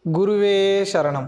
குருவே சரணம்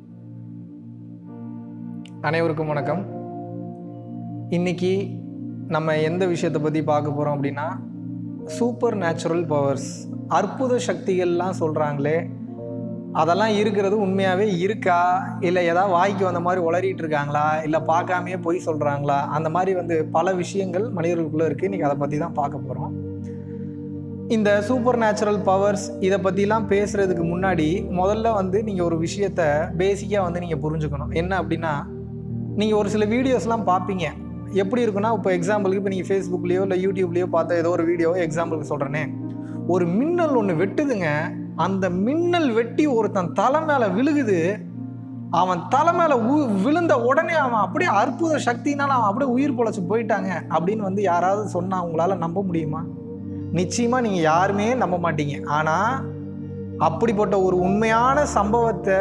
அனைவருக்கும் வணக்கம் இன்னைக்கு நம்ம எந்த விஷயத்தை பற்றி பார்க்க போகிறோம் அப்படின்னா சூப்பர் நேச்சுரல் பவர்ஸ் அற்புத சக்திகள்லாம் சொல்கிறாங்களே அதெல்லாம் இருக்கிறது உண்மையாகவே இருக்கா இல்லை ஏதாவது வாய்க்கு வந்த மாதிரி உளறிட்டு இருக்காங்களா இல்லை பார்க்காமையே பொய் சொல்கிறாங்களா அந்த மாதிரி வந்து பல விஷயங்கள் மனிதர்களுக்குள்ளே இருக்குது இன்றைக்கி அதை பற்றி தான் பார்க்க போகிறோம் இந்த சூப்பர் நேச்சுரல் பவர்ஸ் இதை பற்றிலாம் பேசுகிறதுக்கு முன்னாடி முதல்ல வந்து நீங்கள் ஒரு விஷயத்த பேசிக்காக வந்து நீங்கள் புரிஞ்சுக்கணும் என்ன அப்படின்னா நீங்கள் ஒரு சில வீடியோஸ்லாம் பார்ப்பீங்க எப்படி இருக்குன்னா இப்போ எக்ஸாம்பிளுக்கு இப்போ நீங்கள் ஃபேஸ்புக்லேயோ இல்லை யூடியூப்லேயோ பார்த்த ஏதோ ஒரு வீடியோ எக்ஸாம்பிளுக்கு சொல்கிறேனே ஒரு மின்னல் ஒன்று வெட்டுதுங்க அந்த மின்னல் வெட்டி ஒருத்தன் தலை மேலே விழுகுது அவன் தலை மேலே உ விழுந்த உடனே அவன் அப்படியே அற்புத சக்தினால அவன் அப்படியே உயிர் பொழைச்சு போயிட்டாங்க அப்படின்னு வந்து யாராவது சொன்னால் உங்களால் நம்ப முடியுமா நிச்சயமாக நீங்கள் யாருமே நம்ப மாட்டீங்க ஆனால் அப்படிப்பட்ட ஒரு உண்மையான சம்பவத்தை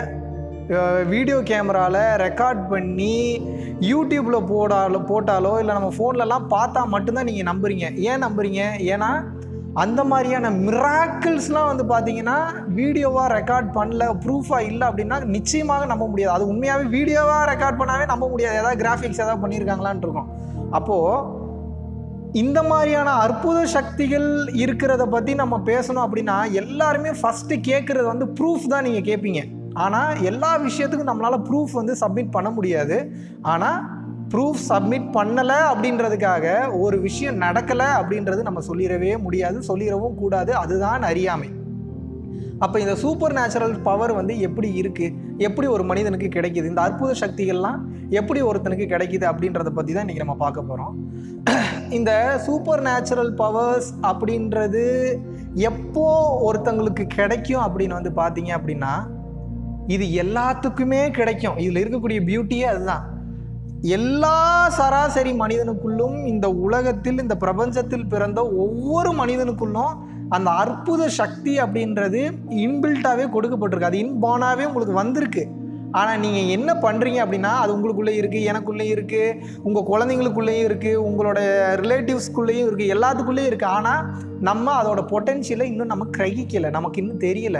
வீடியோ கேமராவில் ரெக்கார்ட் பண்ணி யூடியூப்பில் போடாலோ போட்டாலோ இல்லை நம்ம ஃபோன்லலாம் பார்த்தா மட்டும்தான் நீங்கள் நம்புறீங்க ஏன் நம்புறீங்க ஏன்னா அந்த மாதிரியான மிராக்கிள்ஸ்லாம் வந்து பார்த்தீங்கன்னா வீடியோவாக ரெக்கார்ட் பண்ணல ப்ரூஃபாக இல்லை அப்படின்னா நிச்சயமாக நம்ப முடியாது அது உண்மையாகவே வீடியோவாக ரெக்கார்ட் பண்ணாவே நம்ப முடியாது ஏதாவது கிராஃபிக்ஸ் ஏதாவது பண்ணியிருக்காங்களான் இருக்கும் அப்போது இந்த மாதிரியான அற்புத சக்திகள் இருக்கிறத பற்றி நம்ம பேசணும் அப்படின்னா எல்லாருமே ஃபஸ்ட்டு கேட்குறது வந்து ப்ரூஃப் தான் நீங்கள் கேட்பீங்க ஆனால் எல்லா விஷயத்துக்கும் நம்மளால் ப்ரூஃப் வந்து சப்மிட் பண்ண முடியாது ஆனால் ப்ரூஃப் சப்மிட் பண்ணலை அப்படின்றதுக்காக ஒரு விஷயம் நடக்கலை அப்படின்றது நம்ம சொல்லிடவே முடியாது சொல்லிடவும் கூடாது அதுதான் அறியாமை அப்போ இந்த சூப்பர் நேச்சுரல் பவர் வந்து எப்படி இருக்குது எப்படி ஒரு மனிதனுக்கு கிடைக்குது இந்த அற்புத சக்திகள்லாம் எப்படி ஒருத்தனுக்கு கிடைக்குது அப்படின்றத பற்றி தான் இன்றைக்கி நம்ம பார்க்க போகிறோம் இந்த சூப்பர் நேச்சுரல் பவர்ஸ் அப்படின்றது எப்போ ஒருத்தங்களுக்கு கிடைக்கும் அப்படின்னு வந்து பார்த்தீங்க அப்படின்னா இது எல்லாத்துக்குமே கிடைக்கும் இதில் இருக்கக்கூடிய பியூட்டியே அதுதான் எல்லா சராசரி மனிதனுக்குள்ளும் இந்த உலகத்தில் இந்த பிரபஞ்சத்தில் பிறந்த ஒவ்வொரு மனிதனுக்குள்ளும் அந்த அற்புத சக்தி அப்படின்றது இன்பில்ட்டாகவே கொடுக்கப்பட்டிருக்கு அது இன்பானாகவே உங்களுக்கு வந்திருக்கு ஆனால் நீங்கள் என்ன பண்ணுறீங்க அப்படின்னா அது உங்களுக்குள்ளே இருக்குது எனக்குள்ளே இருக்குது உங்கள் குழந்தைங்களுக்குள்ளேயும் இருக்குது உங்களோட ரிலேட்டிவ்ஸ்குள்ளேயும் இருக்குது எல்லாத்துக்குள்ளேயும் இருக்குது ஆனால் நம்ம அதோட பொட்டென்ஷியலை இன்னும் நம்ம கிரகிக்கலை நமக்கு இன்னும் தெரியலை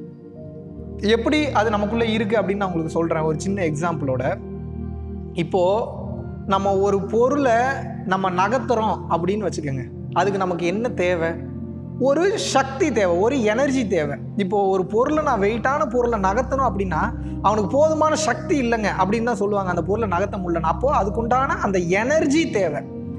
எப்படி அது நமக்குள்ளே இருக்குது அப்படின்னு நான் உங்களுக்கு சொல்கிறேன் ஒரு சின்ன எக்ஸாம்பிளோட இப்போது நம்ம ஒரு பொருளை நம்ம நகர்த்துறோம் அப்படின்னு வச்சுக்கோங்க அதுக்கு நமக்கு என்ன தேவை ஒரு சக்தி தேவை ஒரு எனர்ஜி தேவை இப்போ ஒரு பொருளை நான் வெயிட்டான பொருளை நகர்த்தணும் அப்படின்னா அவனுக்கு போதுமான சக்தி இல்லைங்க அப்படின்னு தான் சொல்லுவாங்க அந்த பொருளை நகர்த்த முடியலன்னு அப்போது அதுக்குண்டான அந்த எனர்ஜி தேவை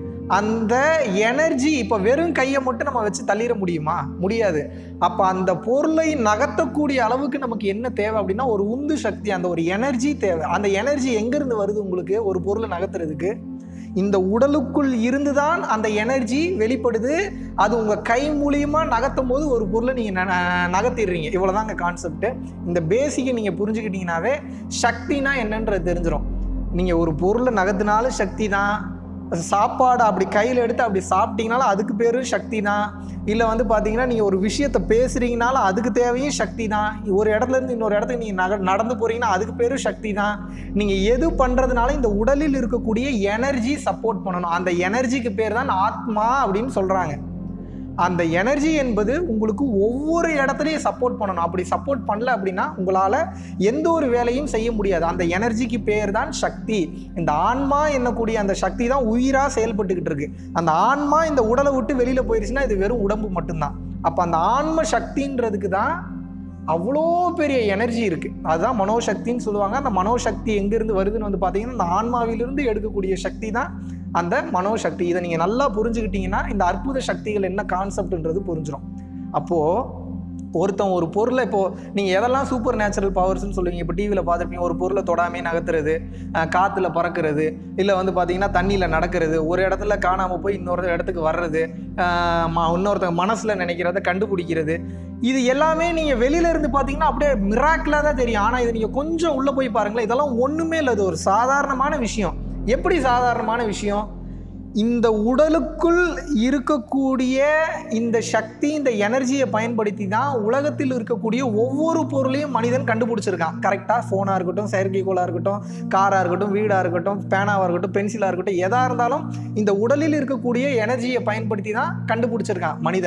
அந்த எனர்ஜி இப்போ வெறும் கையை மட்டும் நம்ம வச்சு தள்ளிட முடியுமா முடியாது அப்போ அந்த பொருளை நகர்த்தக்கூடிய அளவுக்கு நமக்கு என்ன தேவை அப்படின்னா ஒரு உந்து சக்தி அந்த ஒரு எனர்ஜி தேவை அந்த எனர்ஜி எங்கேருந்து வருது உங்களுக்கு ஒரு பொருளை நகர்த்துறதுக்கு இந்த உடலுக்குள் இருந்து தான் அந்த எனர்ஜி வெளிப்படுது அது உங்கள் கை மூலியமாக நகர்த்தும் போது ஒரு பொருளை நீங்கள் நகர்த்திடுறீங்க இவ்வளோதாங்க கான்செப்ட் இந்த பேசிக்கை நீங்கள் புரிஞ்சுக்கிட்டீங்கனாவே சக்தினா என்னன்றது தெரிஞ்சிடும் நீங்கள் ஒரு பொருளை நகர்த்தினாலும் சக்தி தான் சாப்பாடு அப்படி கையில் எடுத்து அப்படி சாப்பிட்டீங்கனாலும் அதுக்கு பேர் சக்தி தான் இல்லை வந்து பார்த்தீங்கன்னா நீங்கள் ஒரு விஷயத்தை பேசுகிறீங்கனாலும் அதுக்கு தேவையும் சக்தி தான் ஒரு இடத்துல இருந்து இன்னொரு இடத்துக்கு நீங்கள் நக நடந்து போகிறீங்கன்னா அதுக்கு பேரும் சக்தி தான் நீங்கள் எது பண்ணுறதுனால இந்த உடலில் இருக்கக்கூடிய எனர்ஜி சப்போர்ட் பண்ணணும் அந்த எனர்ஜிக்கு பேர் தான் ஆத்மா அப்படின்னு சொல்கிறாங்க அந்த எனர்ஜி என்பது உங்களுக்கு ஒவ்வொரு இடத்துலையும் சப்போர்ட் பண்ணணும் அப்படி சப்போர்ட் பண்ணல அப்படின்னா உங்களால் எந்த ஒரு வேலையும் செய்ய முடியாது அந்த எனர்ஜிக்கு பேர் தான் சக்தி இந்த ஆன்மா என்னக்கூடிய அந்த சக்தி தான் உயிராக செயல்பட்டுக்கிட்டு இருக்கு அந்த ஆன்மா இந்த உடலை விட்டு வெளியில் போயிடுச்சுன்னா இது வெறும் உடம்பு மட்டும்தான் அப்போ அந்த ஆன்ம சக்தின்றதுக்கு தான் அவ்வளோ பெரிய எனர்ஜி இருக்குது அதுதான் மனோசக்தின்னு சொல்லுவாங்க அந்த மனோசக்தி எங்கேருந்து வருதுன்னு வந்து பார்த்தீங்கன்னா அந்த ஆன்மாவிலிருந்து எடுக்கக்கூடிய சக்தி தான் அந்த மனோசக்தி இதை நீங்கள் நல்லா புரிஞ்சுக்கிட்டீங்கன்னா இந்த அற்புத சக்திகள் என்ன கான்செப்ட்ன்றது புரிஞ்சிடும் அப்போது ஒருத்தன் ஒரு பொருளை இப்போது நீங்கள் எதெல்லாம் சூப்பர் நேச்சுரல் பவர்ஸ்னு சொல்லுவீங்க இப்போ டிவியில் பார்த்துருப்பீங்க ஒரு பொருளை தொடாமே நகர்த்துறது காற்றுல பறக்கிறது இல்லை வந்து பார்த்தீங்கன்னா தண்ணியில் நடக்கிறது ஒரு இடத்துல காணாமல் போய் இன்னொரு இடத்துக்கு வர்றது இன்னொருத்தங்க மனசில் நினைக்கிறத கண்டுபிடிக்கிறது இது எல்லாமே நீங்கள் வெளியில இருந்து பார்த்தீங்கன்னா அப்படியே மிராக்கிளாக தான் தெரியும் ஆனால் இது நீங்கள் கொஞ்சம் உள்ளே போய் பாருங்களேன் இதெல்லாம் ஒன்றுமே இல்லை இது ஒரு சாதாரணமான விஷயம் எப்படி சாதாரணமான விஷயம் இந்த உடலுக்குள் இருக்கக்கூடிய இந்த சக்தி இந்த எனர்ஜியை பயன்படுத்தி தான் உலகத்தில் இருக்கக்கூடிய ஒவ்வொரு பொருளையும் மனிதன் கண்டுபிடிச்சிருக்கான் கரெக்டாக ஃபோனாக இருக்கட்டும் செயற்கைக்கோளாக இருக்கட்டும் காராக இருக்கட்டும் வீடாக இருக்கட்டும் பேனாவாக இருக்கட்டும் பென்சிலாக இருக்கட்டும் எதாக இருந்தாலும் இந்த உடலில் இருக்கக்கூடிய எனர்ஜியை பயன்படுத்தி தான் கண்டுபிடிச்சிருக்கான் மனிதன்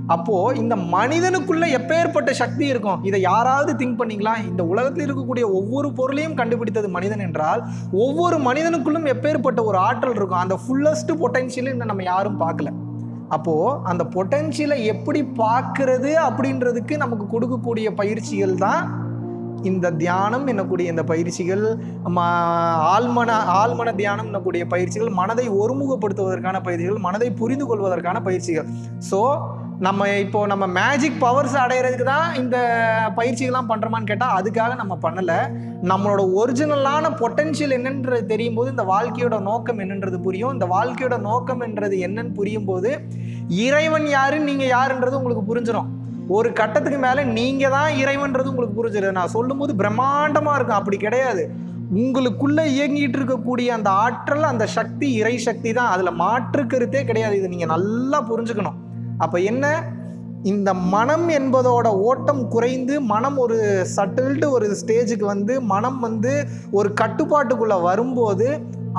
அப்போது இந்த மனிதனுக்குள்ள எப்பேற்பட்ட சக்தி இருக்கும் இதை யாராவது திங்க் பண்ணீங்களா இந்த உலகத்தில் இருக்கக்கூடிய ஒவ்வொரு பொருளையும் கண்டுபிடித்தது மனிதன் என்றால் ஒவ்வொரு மனிதனுக்குள்ளும் எப்பேற்பட்ட ஒரு ஆற்றல் இருக்கும் அந்த ஃபுல்லஸ்ட் பொட்டன்ஷியல் இன்னும் நம்ம யாரும் பார்க்கல அப்போது அந்த பொட்டன்ஷியலை எப்படி பார்க்கறது அப்படின்றதுக்கு நமக்கு கொடுக்கக்கூடிய பயிற்சிகள் தான் இந்த தியானம் என்னக்கூடிய இந்த பயிற்சிகள் ம ஆழ்மன ஆழ்மன தியானம் என்னக்கூடிய பயிற்சிகள் மனதை ஒருமுகப்படுத்துவதற்கான பயிற்சிகள் மனதை புரிந்து கொள்வதற்கான பயிற்சிகள் ஸோ நம்ம இப்போ நம்ம மேஜிக் பவர்ஸ் அடையிறதுக்கு தான் இந்த பயிற்சிகள்லாம் பண்ணுறோமான்னு கேட்டால் அதுக்காக நம்ம பண்ணலை நம்மளோட ஒரிஜினலான பொட்டன்ஷியல் என்னன்றது தெரியும் போது இந்த வாழ்க்கையோட நோக்கம் என்னன்றது புரியும் இந்த வாழ்க்கையோட நோக்கம் என்றது என்னன்னு புரியும் போது இறைவன் யாருன்னு நீங்கள் யாருன்றது உங்களுக்கு புரிஞ்சிடும் ஒரு கட்டத்துக்கு மேலே நீங்கள் தான் இறைவன்றது உங்களுக்கு புரிஞ்சிடும் நான் சொல்லும்போது பிரம்மாண்டமாக இருக்கும் அப்படி கிடையாது உங்களுக்குள்ள இயங்கிட்டு இருக்கக்கூடிய அந்த ஆற்றல் அந்த சக்தி இறை சக்தி தான் அதில் மாற்று கருத்தே கிடையாது இது நீங்கள் நல்லா புரிஞ்சுக்கணும் அப்போ என்ன இந்த மனம் என்பதோட ஓட்டம் குறைந்து மனம் ஒரு சட்டில்டு ஒரு ஸ்டேஜுக்கு வந்து மனம் வந்து ஒரு கட்டுப்பாட்டுக்குள்ள வரும்போது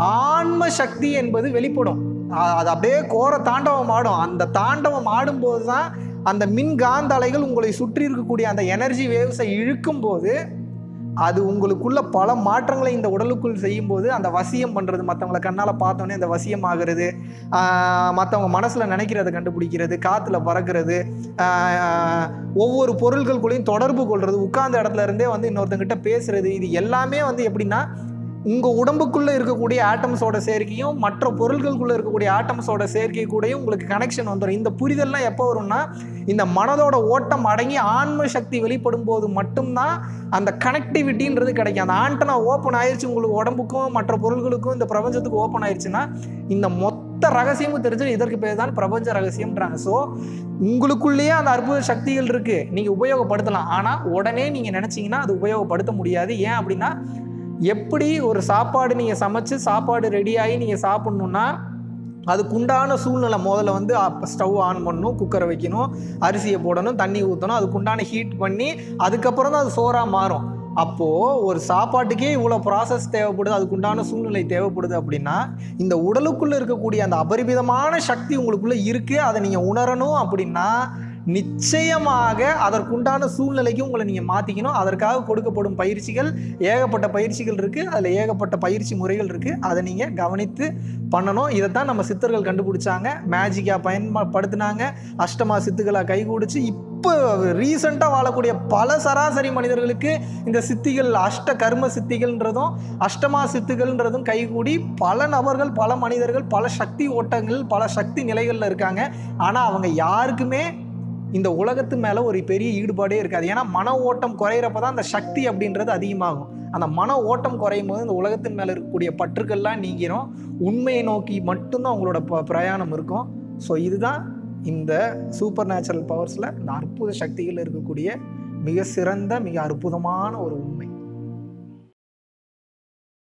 ஆன்ம சக்தி என்பது வெளிப்படும் அ- அது அப்படியே கோர தாண்டவம் ஆடும் அந்த தாண்டவம் ஆடும்போது தான் அந்த மின்காந்த அலைகள் உங்களை சுற்றி இருக்கக்கூடிய அந்த எனர்ஜி வேவ்ஸை இழுக்கும் போது அது உங்களுக்குள்ள பல மாற்றங்களை இந்த உடலுக்குள் செய்யும்போது அந்த வசியம் பண்ணுறது மற்றவங்களை கண்ணால் பார்த்தோன்னே அந்த வசியம் ஆகிறது மற்றவங்க மனசில் நினைக்கிறத கண்டுபிடிக்கிறது காற்றுல பறக்கிறது ஆஹ், ஒவ்வொரு பொருள்களுக்குள்ளேயும் தொடர்பு கொள்வது உட்கார்ந்த இடத்துல இருந்தே வந்து இன்னொருத்தங்கிட்ட பேசுறது இது எல்லாமே வந்து எப்படின்னா உங்கள் உடம்புக்குள்ளே இருக்கக்கூடிய ஆட்டம்ஸோட சேர்க்கையும் மற்ற பொருள்களுக்குள்ளே இருக்கக்கூடிய ஆட்டம்ஸோட சேர்க்கை கூடயும் உங்களுக்கு கனெக்ஷன் வந்துடும் இந்த புரிதல்லாம் எப்போ வரும்னா இந்த மனதோட ஓட்டம் அடங்கி ஆன்ம சக்தி வெளிப்படும் போது மட்டும்தான் அந்த கனெக்டிவிட்டின்றது கிடைக்கும் அந்த ஆண்டனா ஓப்பன் ஆயிடுச்சு உங்களுக்கு உடம்புக்கும் மற்ற பொருள்களுக்கும் இந்த பிரபஞ்சத்துக்கு ஓப்பன் ஆயிடுச்சுன்னா இந்த மொத்த ரகசியமும் தெரிஞ்சு இதற்கு பேர் தான் பிரபஞ்ச ரகசியம்ன்றாங்க ஸோ உங்களுக்குள்ளேயே அந்த அற்புத சக்திகள் இருக்குது நீங்கள் உபயோகப்படுத்தலாம் ஆனால் உடனே நீங்கள் நினச்சிங்கன்னா அது உபயோகப்படுத்த முடியாது ஏன் அப்படின்னா எப்படி ஒரு சாப்பாடு நீங்கள் சமைச்சு சாப்பாடு ரெடியாகி நீங்கள் சாப்பிட்ணுன்னா அதுக்குண்டான சூழ்நிலை முதல்ல வந்து ஸ்டவ் ஆன் பண்ணணும் குக்கரை வைக்கணும் அரிசியை போடணும் தண்ணி ஊற்றணும் அதுக்குண்டான ஹீட் பண்ணி அதுக்கப்புறம் தான் அது சோறாக மாறும் அப்போது ஒரு சாப்பாட்டுக்கே இவ்வளோ ப்ராசஸ் தேவைப்படுது அதுக்குண்டான சூழ்நிலை தேவைப்படுது அப்படின்னா இந்த உடலுக்குள்ளே இருக்கக்கூடிய அந்த அபரிமிதமான சக்தி உங்களுக்குள்ளே இருக்குது அதை நீங்கள் உணரணும் அப்படின்னா நிச்சயமாக அதற்குண்டான சூழ்நிலைக்கு உங்களை நீங்கள் மாற்றிக்கணும் அதற்காக கொடுக்கப்படும் பயிற்சிகள் ஏகப்பட்ட பயிற்சிகள் இருக்குது அதில் ஏகப்பட்ட பயிற்சி முறைகள் இருக்குது அதை நீங்கள் கவனித்து பண்ணணும் இதைத்தான் நம்ம சித்தர்கள் கண்டுபிடிச்சாங்க மேஜிக்காக பயன்படுத்தினாங்க அஷ்டமா சித்துக்களாக கைகூடிச்சு இப்போ ரீசண்டாக வாழக்கூடிய பல சராசரி மனிதர்களுக்கு இந்த சித்திகள் அஷ்ட கர்ம சித்திகள்ன்றதும் அஷ்டமா சித்துகள்ன்றதும் கைகூடி பல நபர்கள் பல மனிதர்கள் பல சக்தி ஓட்டங்கள் பல சக்தி நிலைகளில் இருக்காங்க ஆனால் அவங்க யாருக்குமே இந்த உலகத்து மேலே ஒரு பெரிய ஈடுபாடே இருக்காது ஏன்னா மன ஓட்டம் குறையிறப்ப தான் அந்த சக்தி அப்படின்றது அதிகமாகும் அந்த மன ஓட்டம் குறையும் போது இந்த உலகத்தின் மேலே இருக்கக்கூடிய பற்றுக்கள்லாம் நீங்கிரும் உண்மையை நோக்கி மட்டும்தான் உங்களோட ப பிரயாணம் இருக்கும் ஸோ இதுதான் இந்த சூப்பர் நேச்சுரல் பவர்ஸில் இந்த அற்புத சக்திகள் இருக்கக்கூடிய மிக சிறந்த மிக அற்புதமான ஒரு உண்மை